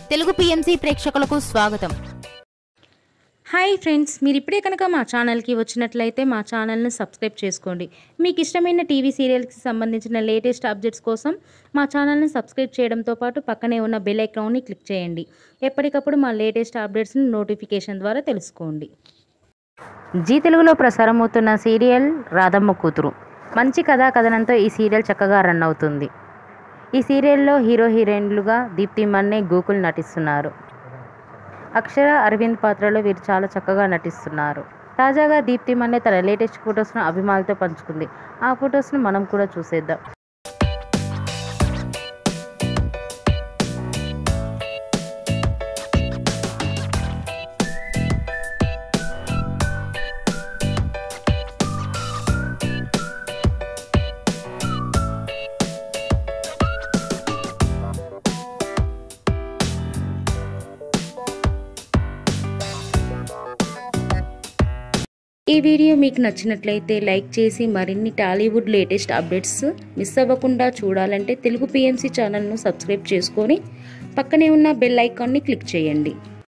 Telugu PMC ప్రేక్షకులకు స్వాగతం hi friends మీరు ఇప్పుడే కనుక మా ఛానల్కి వచ్చినట్లయితే మా ఛానల్ని సబ్స్క్రైబ్ చేసుకోండి మీకు ఇష్టమైన టీవీ సీరియల్కి సంబంధించిన లేటెస్ట్ అప్డేట్స్ కోసం మా ఛానల్ని సబ్స్క్రైబ్ చేయడంతో పాటు పక్కనే ఉన్న బెల్ ఐకాన్ని క్లిక్ చేయండి ఎప్పటికప్పుడు మా లేటెస్ట్ అప్డేట్స్ని నోటిఫికేషన్ ద్వారా తెలుసుకోండి జీ తెలుగులో ప్రసారం అవుతున్న సీరియల్ రాధమ్మ కూతురు మంచి కథా కథనంతో ఈ సీరియల్ చక్కగా రన్ అవుతుంది ఈ సీరియల్లో హీరో హీరోయిన్లుగా దీప్తి మన్నే గోకుల్ నటిస్తున్నారు అక్షర అరవింద్ పాత్రలో వీరు చాలా చక్కగా నటిస్తున్నారు తాజాగా దీప్తి మన్నే తన లేటెస్ట్ ఫొటోస్ను అభిమానులతో పంచుకుంది ఆ ఫొటోస్ను మనం కూడా చూసేద్దాం ఈ వీడియో మీకు నచ్చినట్లయితే లైక్ చేసి మరిన్ని టాలీవుడ్ లేటెస్ట్ అప్డేట్స్ మిస్ అవ్వకుండా చూడాలంటే తెలుగు పిఎంసి ఛానల్ను సబ్స్క్రైబ్ చేసుకొని పక్కనే ఉన్న బెల్ ఐకాన్ని క్లిక్ చేయండి